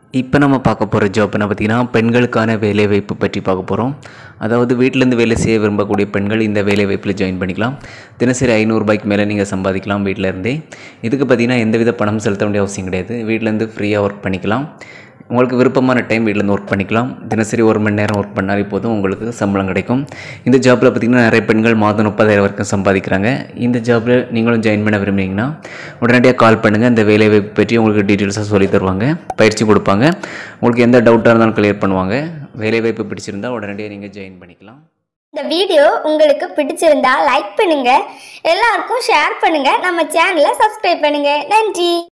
இப்போ நம்ம பார்க்க போகிற ஜாப் என்ன பார்த்தீங்கன்னா பெண்களுக்கான வேலைவாய்ப்பு பற்றி பார்க்க போகிறோம் அதாவது வீட்டிலேருந்து வேலை செய்ய விரும்பக்கூடிய பெண்கள் இந்த வேலைவாய்ப்பில் ஜாயின் பண்ணிக்கலாம் தினசரி ஐநூறுரூபாய்க்கு மேலே நீங்கள் சம்பாதிக்கலாம் வீட்டில் இருந்தே இதுக்கு பார்த்தீங்கன்னா எந்தவித பணம் செலுத்த வேண்டிய அவசியம் கிடையாது வீட்டிலேருந்து ஃப்ரீயாக ஒர்க் பண்ணிக்கலாம் உங்களுக்கு விருப்பமான டைம் வீட்டிலேருந்து ஒர்க் பண்ணிக்கலாம் தினசரி ஒரு மணி நேரம் ஒர்க் பண்ணாலே போதும் உங்களுக்கு சம்பளம் கிடைக்கும் இந்த ஜாப்பில் பார்த்திங்கன்னா நிறைய பெண்கள் மாதம் முப்பதாயிரம் வரைக்கும் சம்பாதிக்கிறாங்க இந்த ஜாப்பில் நீங்களும் ஜாயின் பண்ண விரும்புனீங்கன்னா உடனடியாக கால் பண்ணுங்கள் இந்த வேலைவாய்ப்பு பற்றி உங்களுக்கு டீட்டெயில்ஸாக சொல்லி தருவாங்க பயிற்சி கொடுப்பாங்க உங்களுக்கு எந்த டவுட்டாக இருந்தாலும் கிளியர் பண்ணுவாங்க வேலைவாய்ப்பு பிடிச்சிருந்தா உடனடியாக நீங்கள் ஜாயின் பண்ணிக்கலாம் இந்த வீடியோ உங்களுக்கு பிடிச்சிருந்தா லைக் பண்ணுங்க எல்லாருக்கும் ஷேர் பண்ணுங்க நம்ம சேனலை சப்ஸ்கிரைப் பண்ணுங்க நன்றி